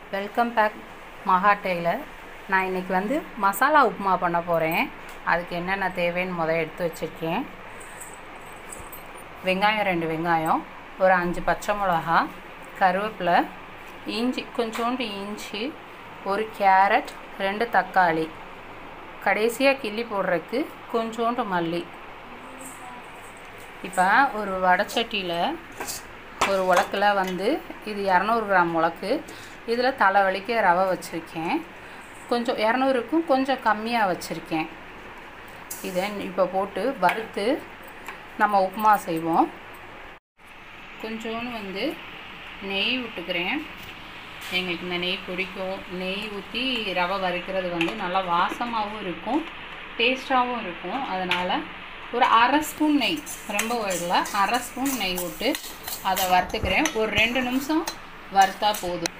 Welcome back மகா Taylor நான் இன்றைக்கி வந்து மசாலா உப்புமா பண்ண போகிறேன் அதுக்கு என்னென்ன தேவைன்னு முதல் எடுத்து வச்சுருக்கேன் வெங்காயம் ரெண்டு வெங்காயம் ஒரு அஞ்சு பச்சை மிளகா கருவேப்பிலை இஞ்சி கொஞ்சோண்டு இஞ்சி ஒரு கேரட் ரெண்டு தக்காளி கடைசியாக கிள்ளி போடுறதுக்கு கொஞ்சோண்டு மல்லி இப்போ ஒரு வடச்சட்டியில் ஒரு உலக்கில் வந்து இது இரநூறு கிராம் உலக்கு இதில் தலைவலிக்கு ரவை வச்சுருக்கேன் கொஞ்சம் இரநூறுக்கும் கொஞ்சம் கம்மியாக வச்சுருக்கேன் இதை இப்போ போட்டு வறுத்து நம்ம உப்புமா செய்வோம் கொஞ்சோண்டு வந்து நெய் விட்டுக்கிறேன் எங்களுக்கு இந்த நெய் பிடிக்கும் நெய் ஊற்றி ரவை வறுக்கிறது வந்து நல்லா வாசமாகவும் இருக்கும் டேஸ்ட்டாகவும் இருக்கும் அதனால் ஒரு அரை ஸ்பூன் நெய் ரொம்ப இல்லை அரை ஸ்பூன் நெய் விட்டு அதை வறுத்துக்கிறேன் ஒரு ரெண்டு நிமிஷம் வறுத்தா போதும்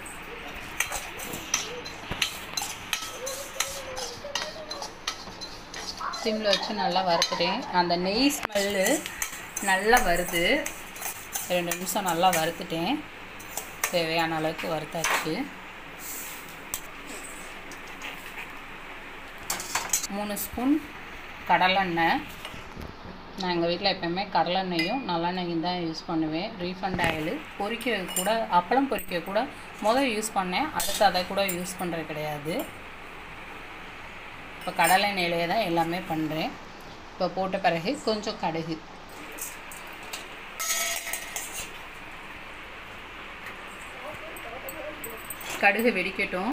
சிம்மில் வச்சு நல்லா வறுத்துட்டேன் அந்த நெய் ஸ்மெல்லு நல்லா வருது ரெண்டு நிமிஷம் நல்லா வறுத்துட்டேன் தேவையான அளவுக்கு வறுத்தாச்சு மூணு ஸ்பூன் கடலெண்ணெய் நான் எங்கள் வீட்டில் எப்போயுமே கடலெண்ணெயும் நல்லெண்ணெயும் தான் யூஸ் பண்ணுவேன் ரீஃபண்ட் ஆயில் பொரிக்க கூட அப்பளம் பொரிக்க கூட முதல் யூஸ் பண்ணேன் அடுத்து அதை கூட யூஸ் பண்ணுறது கிடையாது இப்போ கடலெண்ணெயிலே தான் எல்லாமே பண்ணுறேன் இப்போ போட்ட பிறகு கொஞ்சம் கடுகு கடுகு வெடிக்கட்டும்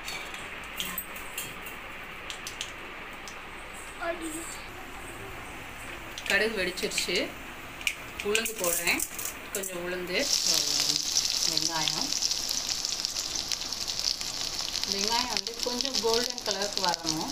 கடுகு வெடிச்சிருச்சு உளுந்து போடுறேன் கொஞ்சம் உளுந்து வெங்காயம் வெங்காயம் வந்து கொஞ்சம் கோல்டன் கலருக்கு வரணும்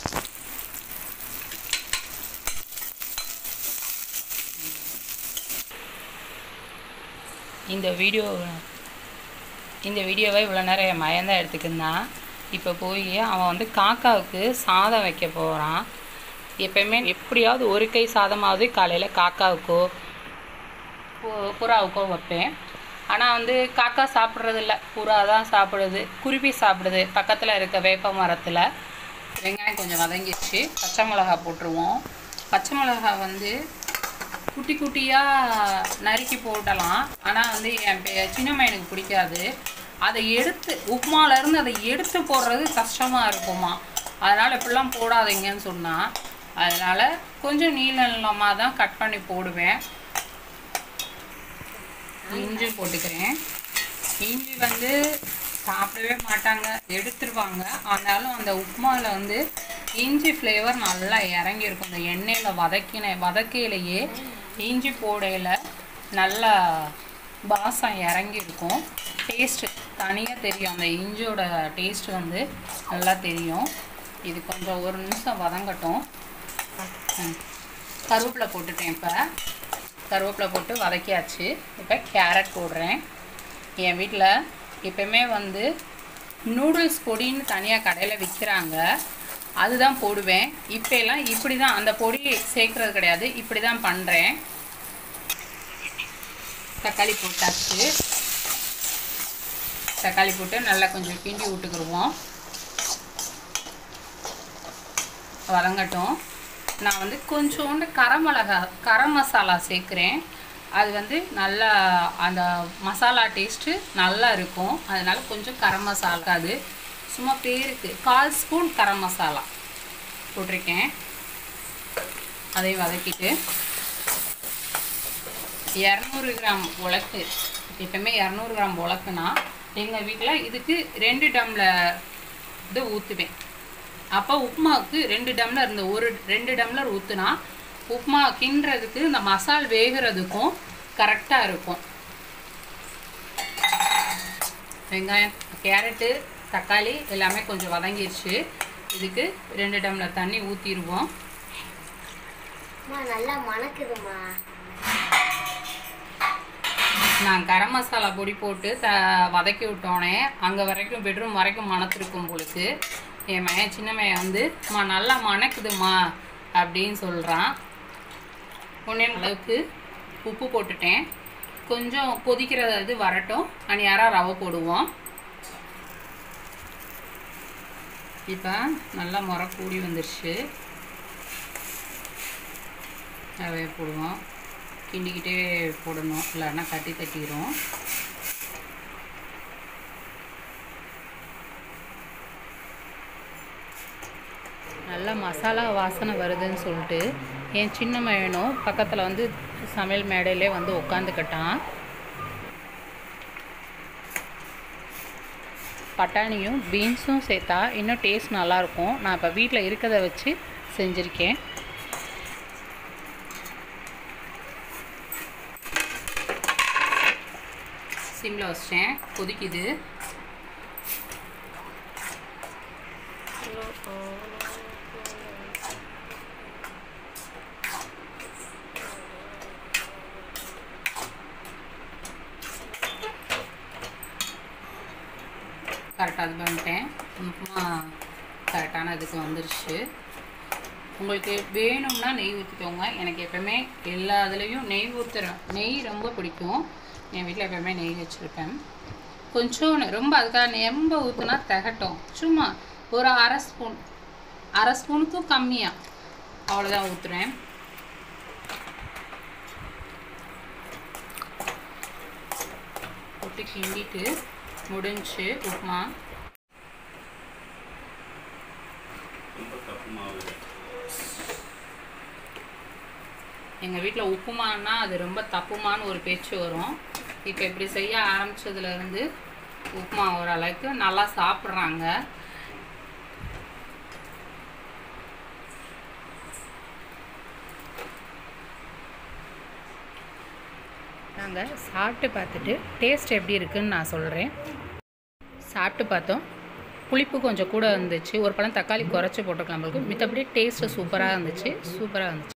இந்த வீடியோ இந்த வீடியோவை இவ்வளோ நேரம் என் மயன் தான் எடுத்துக்கிருந்தான் இப்போ போய் அவன் வந்து காக்காவுக்கு சாதம் வைக்க போகிறான் எப்பயுமே எப்படியாவது ஒரு கை சாதமாவது காலையில் காக்காவுக்கோ பு- புறாவுக்கோ வைப்பேன் ஆனால் வந்து காக்கா சாப்பிட்றதில்ல புறா தான் சாப்பிடுது குருவி சாப்பிடுது பக்கத்தில் இருக்க வேப்ப மரத்தில் வெங்காயம் கொஞ்சம் வதங்கிடுச்சு பச்சை மிளகா போட்டுருவோம் பச்சை மிளகா வந்து குட்டி குட்டியாக நறுக்கி போடலாம் ஆனால் வந்து என் பெ- சின்ன பையனுக்கு பிடிக்காது அதை எடுத்து உப்புமாலேருந்து அதை எடுத்து போடுறது கஷ்டமாக இருக்குமா அதனால் இப்படிலாம் போடாதீங்கன்னு சொன்னான் அதனால் கொஞ்சம் நீள நீளமாக தான் கட் பண்ணி போடுவேன் இஞ்சி போட்டுக்கிறேன் இஞ்சி வந்து சாப்பிடவே மாட்டாங்க எடுத்துருவாங்க ஆனாலும் அந்த உப்புமாவில் வந்து இஞ்சி ஃப்ளேவர் நல்லா இறங்கியிருக்கும் இந்த எண்ணெயில் வதக்கின வதக்கையிலேயே இஞ்சி போடையில் நல்லா வாசம் இறங்கியிருக்கும் டேஸ்ட்டு தனியாக தெரியும் அந்த இஞ்சியோட டேஸ்ட் வந்து நல்லா தெரியும் இது கொஞ்சம் ஒரு நிமிஷம் வதங்கட்டும் ம். கருவேப்பிலை போட்டுட்டேன் இப்போ கருவேப்பிலை போட்டு வதக்கியாச்சு இப்போ கேரட் போடுறேன் என் வீட்டில் எப்பயுமே வந்து நூடுல்ஸ் பொடின்னு தனியாக கடையில் விற்கிறாங்க அதுதான் போடுவேன் இப்போ எல்லாம் இப்படி தான் அந்த பொடி சேர்க்குறது கிடையாது இப்படி தான் பண்ணுறேன் தக்காளி போட்டாச்சு தக்காளி போட்டு நல்லா கொஞ்சம் கிண்டி விட்டுக்குருவோம் வதங்கட்டும் நான் வந்து கொஞ்சோண்டு கரம் மிளகா கரம் மசாலா சேர்க்குறேன் அது வந்து நல்லா அந்த மசாலா டேஸ்ட்டு நல்லா இருக்கும் அதனால கொஞ்சம் கரம் மசாலா அது சும்மா பேருக்கு கால் ஸ்பூன் கரம் மசாலா போட்டிருக்கேன் அதையும் வதக்கிட்டு இரநூறு கிராம் உலக்கு எப்பவுமே இரநூறு கிராம் உலக்குனா எங்கள் வீட்டில் இதுக்கு ரெண்டு டம்ளர் இது ஊற்றுவேன் அப்போ உப்புமாவுக்கு ரெண்டு டம்ளர் இந்த ஒரு ரெண்டு டம்ளர் ஊற்றுனா உப்புமா கிண்டுறதுக்கு இந்த மசால் வேகிறதுக்கும் கரெக்டாக இருக்கும் வெங்காயம் கேரட்டு தக்காளி எல்லாமே கொஞ்சம் வதங்கிருச்சு இதுக்கு ரெண்டு டம்ளர் தண்ணி ஊற்றிடுவோம் அம்மா நல்லா மணக்குதும்மா நான் கரம் மசாலா பொடி போட்டு த வதக்கி விட்டோனே அங்கே வரைக்கும் பெட்ரூம் வரைக்கும் மணத்திருக்கும் பொழுது என் மகன் சின்ன மகன் வந்து அம்மா நல்லா மணக்குதும்மா அப்படின்னு சொல்கிறான் ஒன்றே அளவுக்கு உப்பு போட்டுட்டேன் கொஞ்சம் கொதிக்கிற இது வரட்டும் அணியாரா ரவை போடுவோம் இப்போ நல்லா முறை கூடி வந்துருச்சு ரவையை போடுவோம் கிண்டிக்கிட்டே போடணும் இல்லைன்னா கட்டி தட்டிடும் நல்லா மசாலா வாசனை வருதுன்னு சொல்லிட்டு என் சின்ன மகனும் பக்கத்தில் வந்து சமையல் மேடையிலே வந்து உட்காந்துக்கிட்டான் பட்டாணியும் பீன்ஸும் சேர்த்தா இன்னும் டேஸ்ட் நல்லாயிருக்கும் நான் இப்போ வீட்டில் இருக்கிறத வச்சு செஞ்சுருக்கேன் சிம்மில் வச்சிட்டேன் கொதிக்குது கரெக்டாக அது பண்ணிட்டேன் உப்புமா கரெக்டான இதுக்கு வந்துருச்சு உங்களுக்கு வேணும்னா நெய் ஊற்றிக்கோங்க எனக்கு எப்பவுமே எல்லா இதுலேயும் நெய் ஊற்றுறேன் நெய் ரொம்ப பிடிக்கும் என் வீட்டில் எப்பவுமே நெய் வச்சுருப்பேன் கொஞ்சோன்னு ரொம்ப அதுக்காக ரொம்ப ஊற்றுனா திகட்டும் சும்மா ஒரு அரை ஸ்பூன் அரை ஸ்பூனுக்கும் கம்மியாக அவ்வளோதான் ஊற்றுறேன் போட்டு கிண்டிட்டு முடிஞ்சு உப்புமா ரொம்ப தப்பு மாவு எங்கள் வீட்டில் உப்புமான்னா அது ரொம்ப தப்புமான்னு ஒரு பேச்சு வரும் இப்போ இப்படி செய்ய ஆரம்பிச்சதுலேருந்து உப்புமா ஓரளவுக்கு நல்லா சாப்பிட்றாங்க நாங்கள் சாப்பிட்டு பார்த்துட்டு டேஸ்ட் எப்படி இருக்குன்னு நான் சொல்கிறேன் சாப்பிட்டு பார்த்தோம் புளிப்பு கொஞ்சம் கூட இருந்துச்சு ஒரு பழம் தக்காளி குறைச்சி போட்டுக்கலாம் நம்மளுக்கு மித்தபடி டேஸ்ட்டு சூப்பராக இருந்துச்சு சூப்பராக இருந்துச்சு